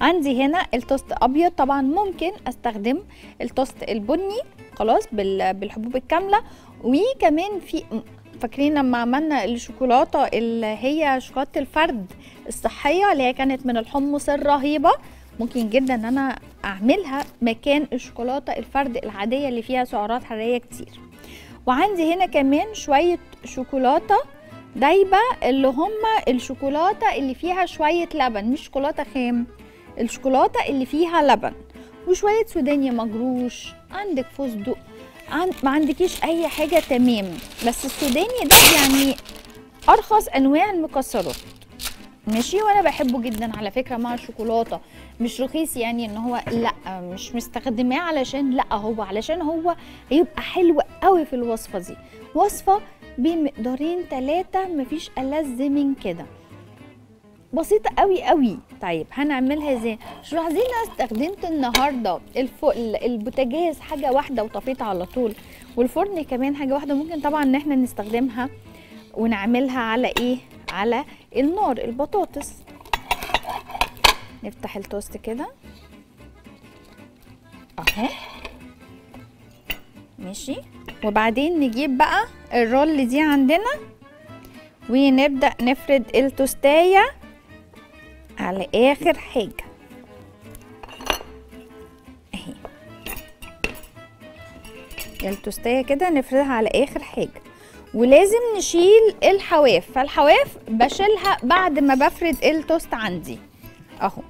عندي هنا التوست ابيض طبعا ممكن استخدم التوست البني خلاص بال- بالحبوب الكامله وكمان في فاكرين لما عملنا الشوكولاته اللي هي شوكولاته الفرد الصحيه اللي هي كانت من الحمص الرهيبه ممكن جدا ان انا اعملها مكان الشوكولاته الفرد العاديه اللي فيها سعرات حراريه كتير وعندي هنا كمان شويه شوكولاته دايبه اللي هم الشوكولاته اللي فيها شويه لبن مش شوكولاته خام الشوكولاته اللي فيها لبن وشويه سوداني مجروش عندك فستق عن... ما عندكيش اي حاجه تمام بس السوداني ده يعني ارخص انواع المكسرات ماشي وانا بحبه جدا على فكره مع الشوكولاته مش رخيص يعني ان هو لا مش مستخدماه علشان لا هو علشان هو هيبقى حلو قوي في الوصفه دي وصفه بمقدارين ثلاثه مفيش ألذ من كده بسيطة قوي قوي طيب هنعملها ازاي مش لاحظين انا استخدمت النهارده الف... البوتاجاز حاجة واحدة وطفيت على طول والفرن كمان حاجة واحدة ممكن طبعا ان احنا نستخدمها ونعملها على ايه على النار البطاطس نفتح التوست كده اهو ماشي وبعدين نجيب بقى الرول دي عندنا ونبدأ نفرد التوستاية على آخر حاجة اهي التوستاية كده نفردها على آخر حاجة ولازم نشيل الحواف فالحواف بشيلها بعد ما بفرد التوست عندي اهو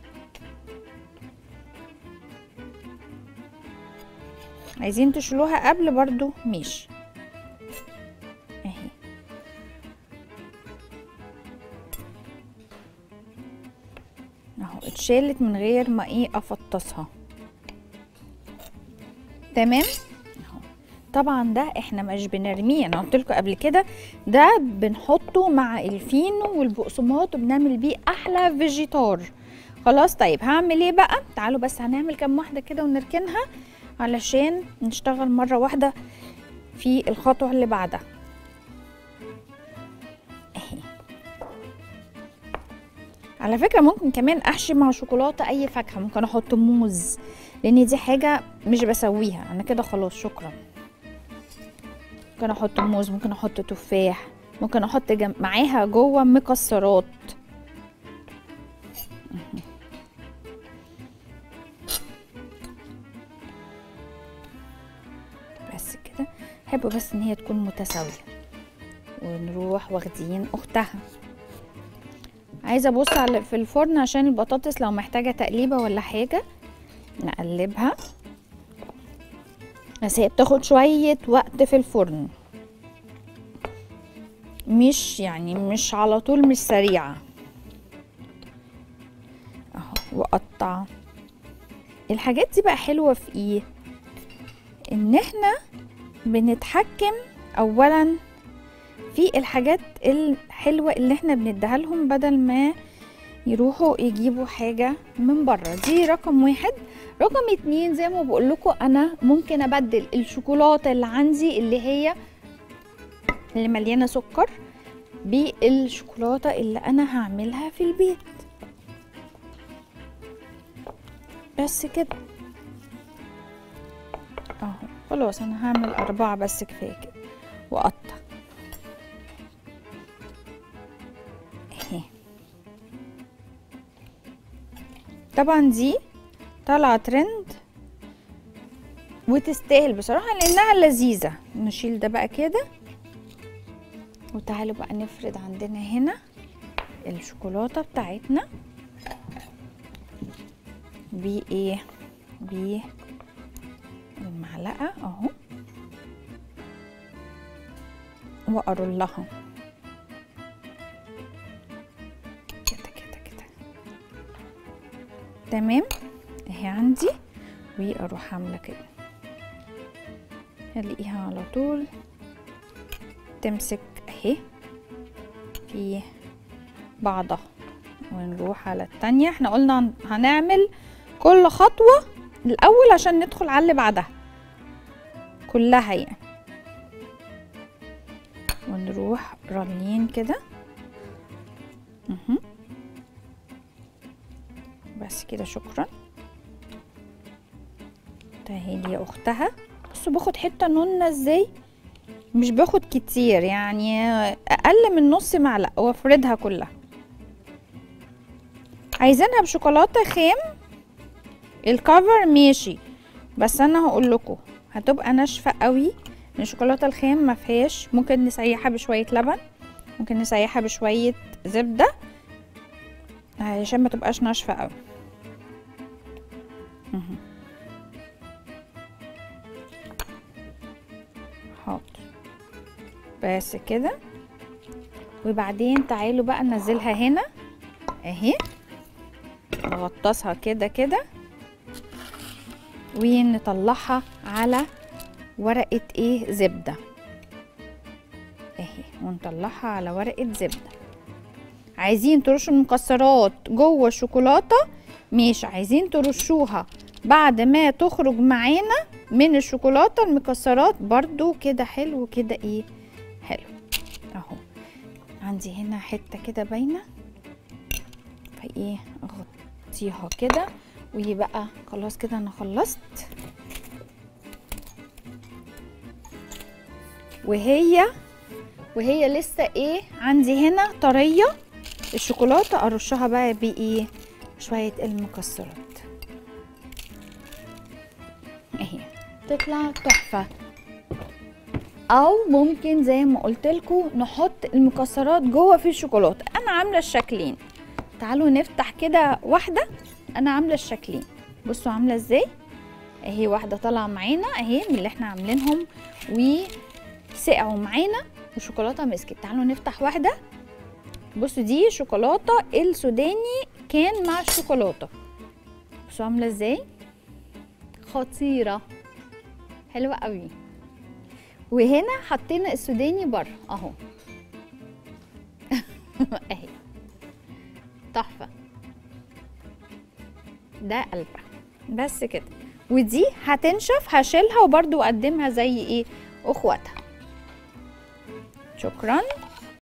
عايزين تشيلوها قبل برضو ماشي اهي اهو اتشالت من غير ما ايه افطسها تمام اهو طبعا ده احنا مش بنرميه انا قلت لكم قبل كده ده بنحطه مع الفينو والبقسماط وبنعمل بيه احلى فيجيتار خلاص طيب هعمل ايه بقى تعالوا بس هنعمل كام واحده كده ونركنها علشان نشتغل مره واحده في الخطوه اللي بعدها اهي على فكره ممكن كمان احشي مع شوكولاته اي فاكهه ممكن احط موز لان دي حاجه مش بسويها انا كده خلاص شكرا ممكن احط موز ممكن احط تفاح ممكن احط جم... معاها جوه مكسرات بس كده احب بس ان هي تكون متساويه ونروح واخدين اختها عايزه ابص على في الفرن عشان البطاطس لو محتاجه تقليبه ولا حاجه نقلبها بس هي بتاخد شويه وقت في الفرن مش يعني مش على طول مش سريعه اهو واقطع الحاجات دي بقى حلوه في ايه ان احنا بنتحكم اولا في الحاجات الحلوة اللي احنا بنديها لهم بدل ما يروحوا يجيبوا حاجة من بره دي رقم واحد رقم اتنين زي ما بقول لكم انا ممكن ابدل الشوكولاتة اللي عندي اللي هي اللي مليانة سكر بالشوكولاتة اللي انا هعملها في البيت بس كده اهو خلاص انا هعمل اربعة بس كفاية كده واقطع اهي طبعا دي طالعة ترند وتستاهل بصراحة لانها لذيذة نشيل ده بقى كده وتعالوا بقى نفرد عندنا هنا الشوكولاتة بتاعتنا بايه بيه المعلقة اهو واقرلها كده كده كده تمام اهي عندي واروح عامله كده الاقيها على طول تمسك اهي في بعضها ونروح على التانية احنا قلنا هنعمل كل خطوة الأول عشان ندخل على اللي بعدها كلها يعني ونروح رالين كده بس كده شكرا تهيلي يا اختها بصوا باخد حته نونه ازاي مش باخد كتير يعني اقل من نص معلقه وافردها كلها عايزينها بشوكولاته خام الكفر ماشي بس انا هقول لكم هتبقى ناشفه قوي من الشوكولاته الخام ما فيهاش ممكن نسيحها بشويه لبن ممكن نسيحها بشويه زبده عشان ما تبقاش ناشفه قوي مهم. حاضر بس كده وبعدين تعالوا بقى ننزلها هنا اهي نغطسها كده كده ونطلعها على ورقة ايه زبدة اهي ونطلعها على ورقة زبدة عايزين ترشوا المكسرات جوه الشوكولاتة مش عايزين ترشوها بعد ما تخرج معانا من الشوكولاتة المكسرات برضو كده حلو كده ايه حلو اهو عندي هنا حتة كده باينة فايه اغطيها كده ويبقى خلاص كده انا خلصت وهي وهي لسه ايه عندي هنا طريه الشوكولاته ارشها بقى بايه شويه المكسرات اهي تطلع تحفه او ممكن زي ما قلت لكم نحط المكسرات جوه في الشوكولاته انا عامله الشكلين تعالوا نفتح كده واحده انا عامله الشكلين بصوا عامله ازاي اهي واحده طالعه معانا اهي من اللي احنا عاملينهم وسقعوا معانا والشوكولاته مسكت تعالوا نفتح واحده بصوا دي شوكولاته السوداني كان مع الشوكولاته بصوا عامله ازاي خطيره حلوه قوي وهنا حطينا السوداني بره اهو اهي تحفه ده قلبة بس كده ودي هتنشف هشيلها وبرضو اقدمها زي ايه اخواتها شكرا